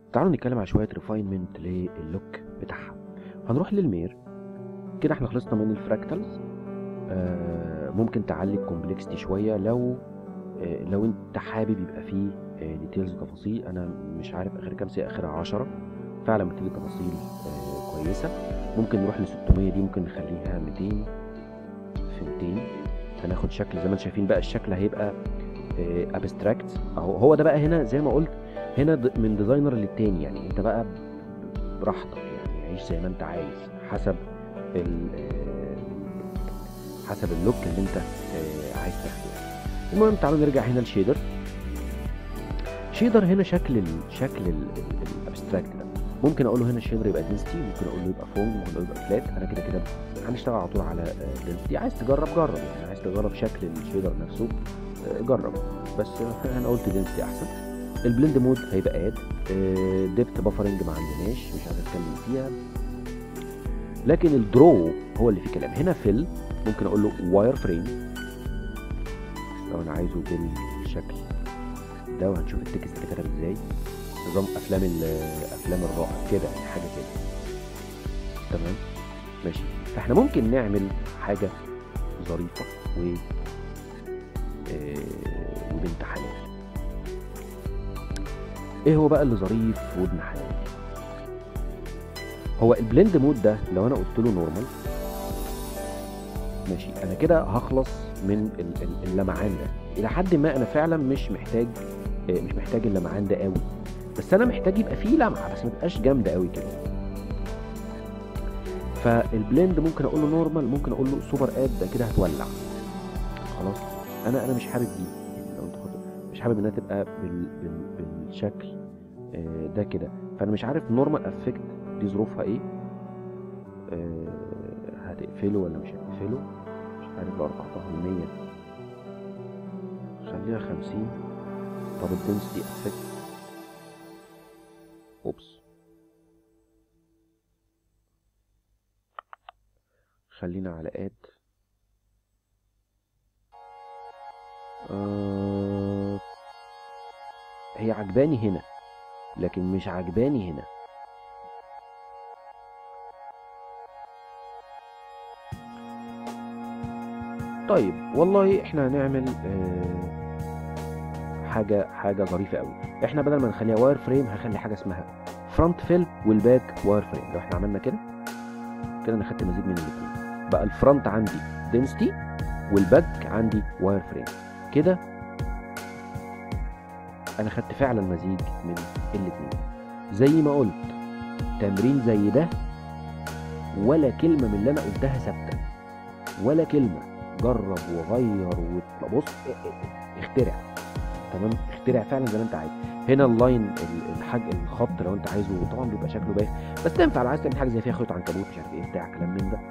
تعالوا نتكلم على شويه ريفاينمنت للوك بتاعها هنروح للمير كده احنا خلصنا من الفراكتالز آه ممكن تعلي الكومبلكسيتي شويه لو آه لو انت حابب يبقى فيه آه ديتيلز وتفاصيل انا مش عارف اخر كام سي اخرها 10 فعلا بتدي تفاصيل آه كويسه ممكن نروح ل 600 دي ممكن نخليها 200 في 200 هناخد شكل زي ما انتم شايفين بقى الشكل هيبقى ابستراكت اهو هو ده بقى هنا زي ما قلت هنا د- من ديزاينر للتاني يعني انت بقى براحتك يعني عيش زي ما انت عايز حسب ال آه، حسب اللوك اللي انت آه، عايز تاخده المهم تعالوا نرجع هنا لشيدر شيدر هنا شكل ال شكل الابستراكت ده ممكن اقول له هنا الشيدر يبقى دنسيتي ممكن اقول له يبقى فونج ممكن اقول له يبقى فلات انا كده كده هنشتغل على طول على دنسيتي عايز تجرب جرب يعني عايز تجرب شكل الشيدر نفسه آه، جرب بس انا قلت دنسيتي احسن البلند مود هيبقى اد ديبت بافرنج ما عندناش مش عايز اتكلم فيها لكن الدرو هو اللي فيه كلام هنا فيل ممكن اقول له واير فريم لو انا عايزه بالشكل ده وهنشوف التكست كتب ازاي نظام افلام ال- افلام الرعب كده يعني حاجه كده تمام ماشي فاحنا ممكن نعمل حاجه ظريفه و آه، وبنت حلال ايه هو بقى اللي ظريف وابن حلال هو البلند مود ده لو انا قلت له نورمال ماشي انا كده هخلص من ال- ال- اللمعان ده الى حد ما انا فعلا مش محتاج آه، مش محتاج اللمعان ده قوي بس انا محتاج يبقى فيه لمعه بس ما تبقاش جامده قوي كده فالبلند ممكن اقول له نورمال ممكن اقول له سوبر اد ده كده هتولع خلاص انا انا مش حابب دي يعني لو انت خد- مش حابب انها تبقى بال بال بالشكل آه، ده كده فانا مش عارف نورمال افكت دي ظروفها ايه آه، هتقفله ولا مش هتقفله مش عارف لو رفعتها ل 100 خليها 50 طب الدنسيتي افكت اوبس خلينا على اد آه هي عجباني هنا لكن مش عجباني هنا طيب والله احنا هنعمل آه حاجه حاجه ظريفه قوي احنا بدل ما نخليها واير فريم هنخلي حاجه اسمها فرونت فيل والباك واير فريم لو احنا عملنا كده كده انا خدت مزيج من الاثنين بقى الفرونت عندي دنسيتي والباك عندي واير فريم كده انا خدت فعلا مزيج من الاثنين زي ما قلت تمرين زي ده ولا كلمه من اللي انا قلتها ثابته ولا كلمه جرب وغير وبص اخترع تمام اخترع فعلا زي ما انت عايز هنا اللاين ال- الحاج الخط لو انت عايزه طبعا بيبقى شكله باين بس تنفع لو عايز تعمل حاجه زي فيها خيط عنكبوت مش عارف ايه بتاع كلام من ده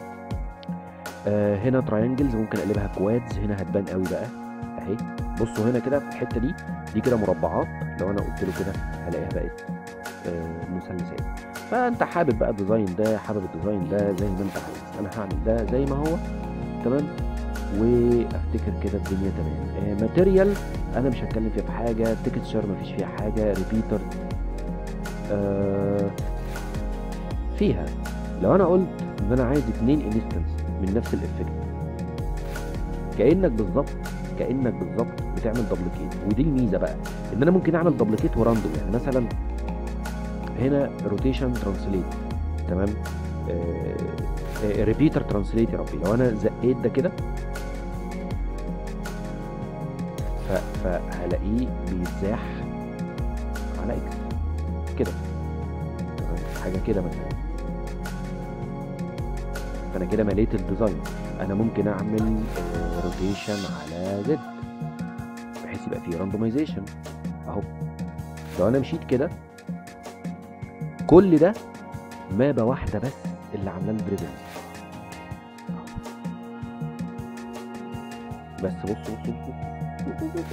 آه هنا تراينجلز ممكن اقلبها كوادز هنا هتبان قوي بقى اهي بصوا هنا كده في الحته دي دي كده مربعات لو انا قلت له كده هلاقيها بقت آه مثلثات فانت حابب بقى الديزاين ده حابب الديزاين ده زي ما انت عايز انا هعمل ده زي ما هو تمام وافتكر كده الدنيا تمام آه ماتيريال انا مش هتكلم فيها في حاجه تكتشر مفيش فيها حاجه ريبيتر آه فيها لو انا قلت ان انا عايز اتنين انستنس من نفس الافكت كانك بالظبط كانك بالظبط بتعمل دبليكيت ودي الميزه بقى ان انا ممكن اعمل دبليكيت وراندوم يعني مثلا هنا روتيشن ترانسليت تمام ريبيتر ترانسليت يا ربي لو انا زقيت ده كده ف- فهلاقيه بيتزاح على اكس كده تمام؟ حاجه كده مثلا فانا كده مليت الديزاين انا ممكن اعمل روتيشن على زد بحيث يبقى فيه راندومايزيشن اهو لو انا مشيت كده كل ده مابة واحدة بس اللي عاملاه البريزن بس بص بص بص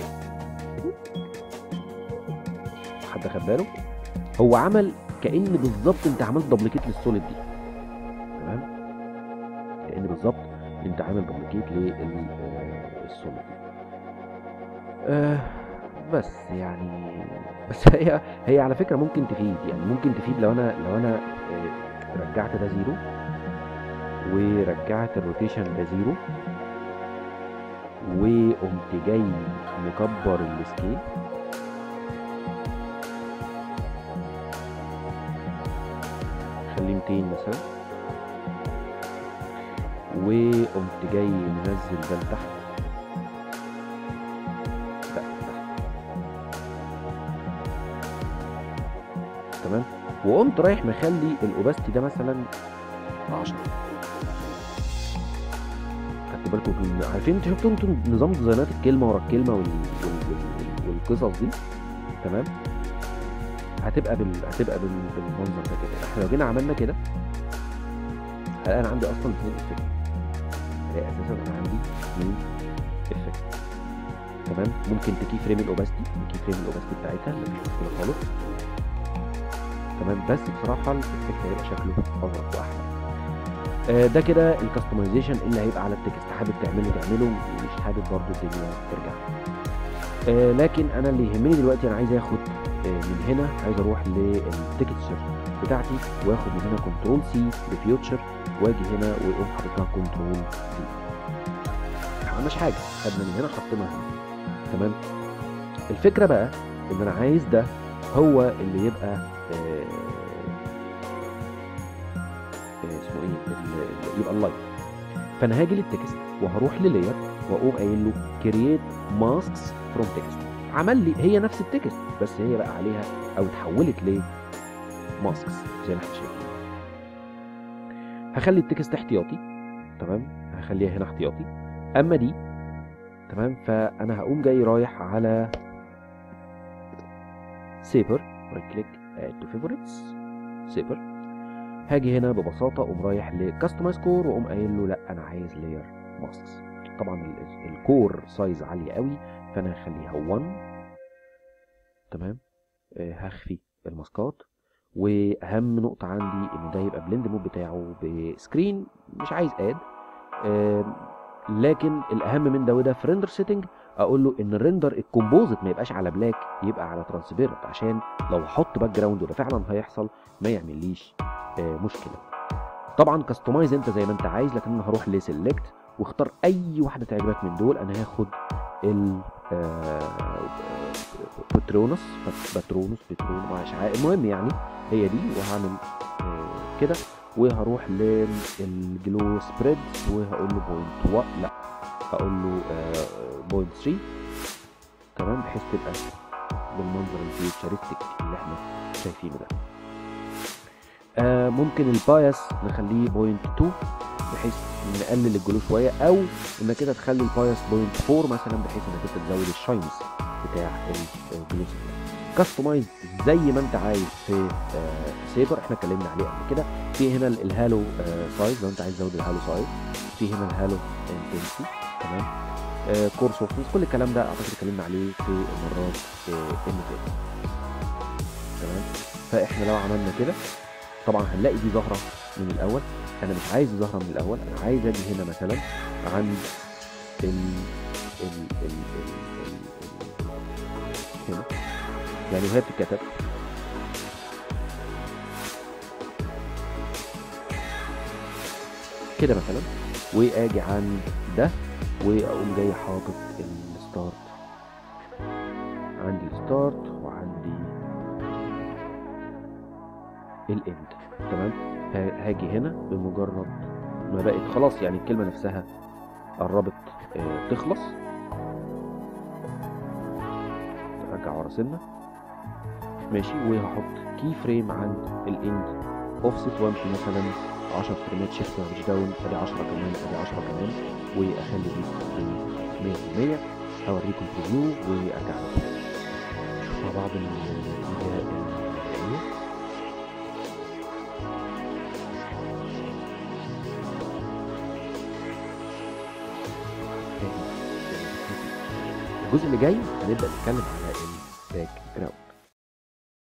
حد خد باله هو عمل كأن بالظبط انت عملت دبليكيت للسوليد دي تمام كأن بالظبط انت عامل دبليكيت للسوليد دي آه بس يعني بس هي هي على فكره ممكن تفيد يعني ممكن تفيد لو انا لو انا آه، رجعت ده زيرو ورجعت الروتيشن ده زيرو وقمت جاي مكبر السكيل خليه 200 مثلا وقمت جاي منزل ده لتحت لا تحت تمام وقمت رايح مخلي الاوباستي ده مثلا 10 خدت بالكم من- عارفين انتوا شفتوا انتوا نظام ديزاينات الكلمه ورا الكلمه وال... وال... وال... والقصص دي تمام هتبقى بال... هتبقى بال... بالمنظر ده كده احنا لو جينا عملنا كده هلاقي انا عندي اصلا اثنين افكت هلاقي اساسا انا عندي اثنين افكت تمام ممكن تكي فريم الاوباستي تكي فريم الاوباستي بتاعتها مفيش مشكله خالص تمام بس بصراحه الافكت هيبقى شكله اظرف واحلى آه، ده كده الكستمايزيشن اللي هيبقى على التكست حابب تعمله تعمله مش حابب برضو الدنيا ترجع آه، لكن انا اللي يهمني دلوقتي انا عايز اخد آه، من هنا عايز اروح للتكستشر بتاعتي واخد من هنا كنترول سي لفيوتشر واجي هنا واقوم حاططها كنترول دي ما عملناش حاجه خدنا من هنا حطينا هنا تمام الفكره بقى ان انا عايز ده هو اللي يبقى آه، آه، اسمه ايه ال- ال- يبقى اللايت فانا هاجي للتكست وهروح للاير واقوم قايل له كرييت ماسكس فروم تكست عمل لي هي نفس التكست بس هي بقى عليها او اتحولت ل ماسكس زي ما احنا شايفين هخلي التكست احتياطي تمام هخليها هنا احتياطي اما دي تمام فانا هقوم جاي رايح على سيبر رايت كليك اد تو فيفورتس سيبر هاجي هنا ببساطه اقوم رايح لكاستمايز كور واقوم قايل له لا انا عايز لاير ماسكس طبعا ال- الكور سايز عالي قوي فانا هخليها 1 تمام آه، هخفي الماسكات واهم نقطه عندي ان ده يبقى بلند مود بتاعه بسكرين مش عايز اد لكن الاهم من ده وده في ريندر سيتنج اقول له ان الريندر الكومبوزيت ما يبقاش على بلاك يبقى على ترانسبيرنت عشان لو احط باك جراوند وده فعلا هيحصل ما يعمليش آه، مشكله طبعا كاستمايز انت زي ما انت عايز لكن انا هروح لسيلكت واختار اي واحده تعجبك من دول انا هاخد ال باترونوس باترونوس باترونوس مش عارف المهم يعني هي دي وهعمل آه، كده وهروح للجلو سبريد وهقول له بوينت 1 لا هقول له بوينت 3 تمام بحيث تبقى بالمنظر الفيوتشرستيك اللي احنا شايفينه ده آه ممكن البايس نخليه بوينت 2 بحيث نقلل الجلو شويه او انك كده تخلي البايس بوينت 4 مثلا بحيث انك انت تزود الشاينز بتاع الجلو كاستمايز زي ما انت عايز في آه سيبر احنا اتكلمنا عليه قبل كده في هنا ال- الهالو آه سايز لو انت عايز تزود الهالو سايز في هنا الهالو انتنسي تمام آه كور سوفتنس كل الكلام ده اعتقد اتكلمنا عليه في المرات آه اللي فاتت تمام فاحنا لو عملنا كده طبعا هنلاقي دي ظاهره من الاول انا مش عايز دي ظاهره من الاول انا عايز اجي هنا مثلا عند ال ال ال ال ال ال هنا يعني وهي بتتكتب كده مثلا واجي عند ده واقوم جاي حاطط الستارت عندي الستارت وعندي الاند تمام ه- هاجي هنا بمجرد ما بقت خلاص يعني الكلمه نفسها قربت آه، تخلص ارجع ورا سنه ماشي وهحط كي فريم عند الاند اوفست وامشي مثلا 10 فريمات شيفت مش داون ادي 10 كمان ادي 10 كمان واخلي دي ب 100% هوريكم بريفيو وارجع لكم نشوف مع بعض ال- النهايه النهائيه الجزء اللي جاي هنبدا نتكلم على الباك جراوند